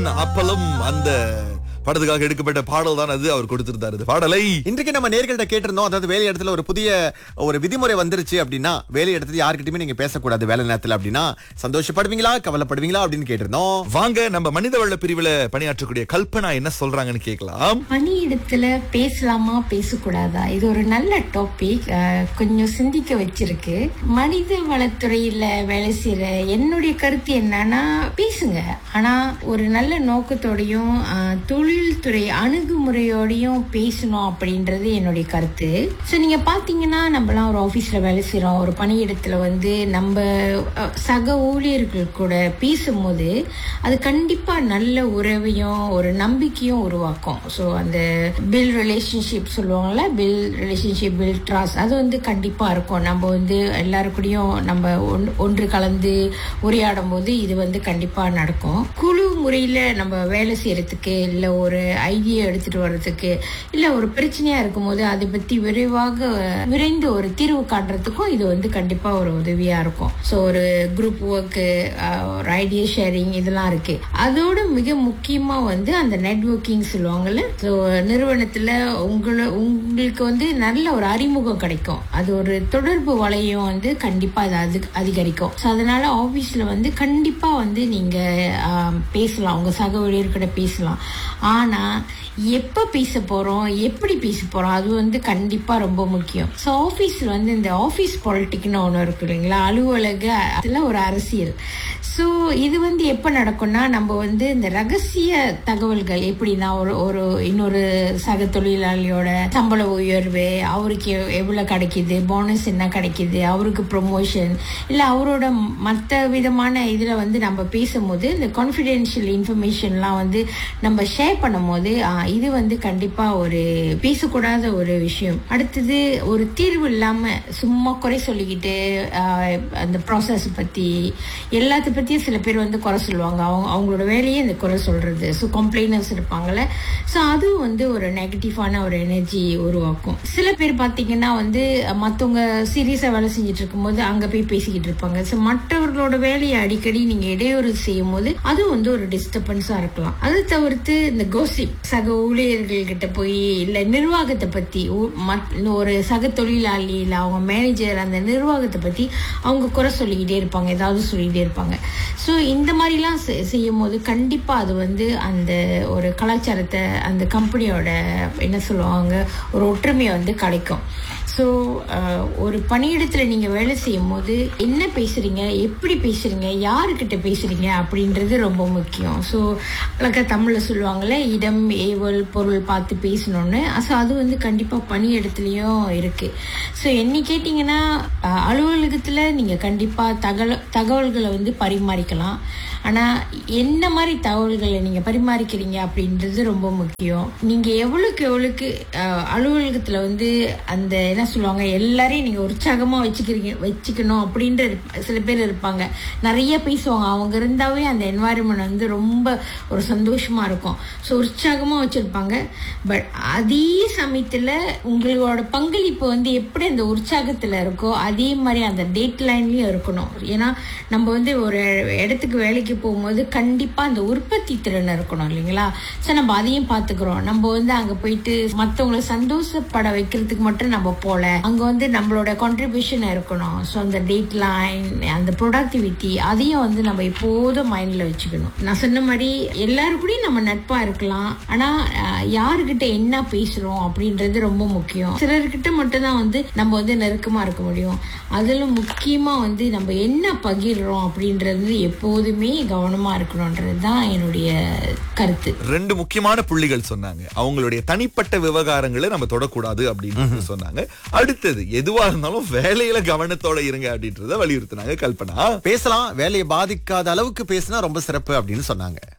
அப்பளம் அந்த படத்துக்காக எடுக்கப்பட்ட பாடல் தான் அது அவர் கொடுத்திருந்தாரு இந்த பாடலை இன்றைக்கு நம்ம நேர்கள்ட்ட கேட்டிருந்தோம் அதாவது வேலை இடத்துல ஒரு புதிய ஒரு விதிமுறை வந்துருச்சு அப்படின்னா வேலை இடத்துல யாருக்கிட்டயுமே நீங்க பேசக்கூடாது வேலை நேரத்துல அப்படின்னா சந்தோஷப்படுவீங்களா கவலைப்படுவீங்களா அப்படின்னு கேட்டிருந்தோம் வாங்க நம்ம மனிதவள பிரிவுல பணியாற்றக்கூடிய கல்பனா என்ன சொல்றாங்கன்னு கேட்கலாம் பணியிடத்துல பேசலாமா பேசக்கூடாதா இது ஒரு நல்ல டாபிக் கொஞ்சம் சிந்திக்க வச்சிருக்கு மனித வளத்துறையில வேலை செய்யற என்னுடைய கருத்து என்னன்னா பேசுங்க ஆனா ஒரு நல்ல நோக்கத்தோடையும் அஹ், தொழில்துறை அணுகுமுறையோடையும் பேசணும் அப்படின்றது என்னுடைய கருத்து ஸோ நீங்க பாத்தீங்கன்னா நம்மலாம் ஒரு ஆபீஸ்ல வேலை செய்றோம் ஒரு பணியிடத்துல வந்து நம்ம அஹ், சக ஊழியர்கள் கூட பேசும்போது அது கண்டிப்பா நல்ல உறவையும் ஒரு நம்பிக்கையும் உருவாக்கும் ஸோ அந்த பில் ரிலேஷன்ஷிப் சொல்லுவாங்கல்ல பில் ரிலேஷன்ஷிப் பில் ட்ராஸ் அது வந்து கண்டிப்பா இருக்கும் நம்ம வந்து எல்லாரு கூடயும் நம்ம ஒன்- ஒன்று கலந்து உரையாடும் போது இது வந்து கண்டிப்பா நடக்கும் குழு முறையில நம்ம வேலை செய்யறதுக்கு இல்ல ஒரு ஐடியா எடுத்துட்டு வர்றதுக்கு இல்ல ஒரு பிரச்சனையா இருக்கும்போது அதை பத்தி விரைவாக விரைந்து ஒரு தீர்வு காட்டுறதுக்கும் இது வந்து கண்டிப்பா ஒரு உதவியா இருக்கும் ஸோ ஒரு குரூப் ஒர்க்கு ஒரு ஐடியா ஷேரிங் இதெல்லாம் இருக்கு அதோட மிக முக்கியமா வந்து அந்த நெட்வொர்க்கிங் சொல்லுவாங்கல்ல ஸோ நிறுவனத்துல உங்களை உங்களுக்கு வந்து நல்ல ஒரு அறிமுகம் கிடைக்கும் அது ஒரு தொடர்பு வளையம் வந்து கண்டிப்பா அது அது அதிகரிக்கும் ஸோ அதனால ஆபீஸ்ல வந்து கண்டிப்பா வந்து நீங்க ஆம், பேசலாம் உங்க சக ஊழியர்கிட்ட பேசலாம் ஆனா எப்ப பேச போறோம் எப்படி பேச போறோம் அது வந்து கண்டிப்பா ரொம்ப முக்கியம் ஸோ ஆபீஸ்ல வந்து இந்த ஆபீஸ் பாலிட்டிக்னு ஒன்று இருக்கு இல்லைங்களா அலுவலக அதுல ஒரு அரசியல் ஸோ இது வந்து எப்ப நடக்கும்னா நம்ம வந்து இந்த ரகசிய தகவல்கள் எப்படின்னா ஒரு ஒரு இன்னொரு சக தொழிலாளியோட சம்பள உயர்வு அவருக்கு எவ்- எவ்வளவு கிடைக்குது போனஸ் என்ன கிடைக்குது அவருக்கு ப்ரொமோஷன் இல்ல அவரோட மற்ற விதமான இதுல வந்து நம்ம பேசும்போது இந்த கான்ஃபிடென்ஷியல் இன்ஃபர்மேஷன்லாம் வந்து நம்ம ஷேர் பண்ணும்போது ஆ, இது வந்து கண்டிப்பா ஒரு பேசக்கூடாத ஒரு விஷயம் அடுத்தது ஒரு தீர்வு இல்லாம சும்மா குறை சொல்லிக்கிட்டு ஆ, அந்த ப்ராசஸ் பத்தி எல்லாத்த பத்தியும் சில பேர் வந்து குறை சொல்லுவாங்க அவங்க அவங்களோட வேலையே இந்த குறை சொல்றது ஸோ கம்ப்ளைனர்ஸ் இருப்பாங்கல்ல ஸோ அதுவும் வந்து ஒரு நெகட்டிவான ஒரு எனர்ஜி உருவாக்கும் சில பேர் பார்த்தீங்கன்னா வந்து மற்றவங்க சீரியஸாக வேலை செஞ்சுட்டு இருக்கும்போது அங்கே போய் பேசிக்கிட்டு இருப்பாங்க ஸோ மற்றவர்களோட வேலையை அடிக்கடி நீங்கள் இடையூறு செய்யும் போது அது வந்து ஒரு டிஸ்டர்பன்ஸாக இருக்கலாம் அது தவிர்த்து இந்த கோசிப் சக ஊழியர்கள் கிட்ட போய் இல்லை நிர்வாகத்தை பற்றி ஒரு சக தொழிலாளி இல்லை அவங்க மேனேஜர் அந்த நிர்வாகத்தை பற்றி அவங்க குறை சொல்லிக்கிட்டே இருப்பாங்க ஏதாவது சொல்லிக்கிட்டே இருப்பாங்க ஸோ இந்த மாதிரிலாம் செ- செய்யும் போது கண்டிப்பாக அது வந்து அந்த ஒரு கலாச்சாரத்தை அந்த கம்பெனியோட என்ன சொல்லுவாங்க ஒரு ஒற்றுமையை வந்து கிடைக்கும் ஸோ ஒரு பணியிடத்தில் நீங்கள் வேலை செய்யும் போது என்ன பேசுறீங்க எப்படி பேசுறீங்க யாருக்கிட்ட பேசுறீங்க அப்படின்றது ரொம்ப முக்கியம் ஸோ அழகா தமிழில் சொல்லுவாங்கல்ல இடம் ஏவல் பொருள் பார்த்து பேசணும்னு ஸோ அது வந்து கண்டிப்பாக பணியிடத்துலையும் இருக்கு ஸோ என்ன கேட்டிங்கன்னா அஹ், அலுவலகத்தில் நீங்கள் கண்டிப்பாக தகவல் தகவல்களை வந்து பரிமாறிக்கலாம் ஆனால் என்ன மாதிரி தகவல்களை நீங்கள் பரிமாறிக்கிறீங்க அப்படின்றது ரொம்ப முக்கியம் நீங்கள் எவ்வளோக்கு எவ்வளோக்கு அலுவலகத்தில் வந்து அந்த என்ன சொல்லுவாங்க எல்லாரையும் நீங்கள் உற்சாகமாக வச்சுக்கிறீங்க வச்சுக்கணும் அப்படின்ற இருப்ப- சில பேர் இருப்பாங்க நிறைய பேசுவாங்க அவங்க இருந்தாவே அந்த என்வாயர்மெண்ட் வந்து ரொம்ப ஒரு சந்தோஷமாக இருக்கும் ஸோ உற்சாகமாக வச்சுருப்பாங்க பட் அதே சமயத்தில் உங்களோட பங்களிப்பு வந்து எப்படி அந்த உற்சாகத்தில் இருக்கோ அதே மாதிரி அந்த டேட் லைன்லயும் இருக்கணும் ஏன்னா நம்ம வந்து ஒரு இடத்துக்கு வேலைக்கு போகும்போது கண்டிப்பா அந்த உற்பத்தி திறன் இருக்கணும் இல்லைங்களா ஸோ நம்ம அதையும் பார்த்துக்கிறோம் நம்ம வந்து அங்க போயிட்டு மற்றவங்களை சந்தோஷப்பட வைக்கிறதுக்கு மட்டும் நம்ம போல அங்க வந்து நம்மளோட கான்ட்ரிபியூஷன் இருக்கணும் ஸோ அந்த டேட் லைன் அந்த ப்ரொடக்டிவிட்டி அதையும் வந்து நம்ம எப்போதும் மைண்ட்ல வச்சுக்கணும் நான் சொன்ன மாதிரி எல்லாரு கூடயும் நம்ம நட்பா இருக்கலாம் ஆனா அஹ், யாருக்கிட்ட என்ன பேசுறோம் அப்படின்றது ரொம்ப முக்கியம் சிலர்கிட்ட மட்டும்தான் வந்து நம்ம வந்து நெருக்கமா இருக்க முடியும் அதுல முக்கியமா வந்து நம்ம என்ன பகிர்றோம் அப்படின்றது எப்போதுமே கவனமா இருக்கணும்ன்றது தான் என்னுடைய கருத்து ரெண்டு முக்கியமான புள்ளிகள் சொன்னாங்க அவங்களுடைய தனிப்பட்ட விவகாரங்களை நம்ம தொடக்கூடாது அப்படின்னு சொன்னாங்க அடுத்தது எதுவா இருந்தாலும் வேலையில கவனத்தோட இருங்க அப்படின்றத வலியுறுத்தினாங்க கல்பனா பேசலாம் வேலையை பாதிக்காத அளவுக்கு பேசினா ரொம்ப சிறப்பு அப்படின்னு சொன்னாங்க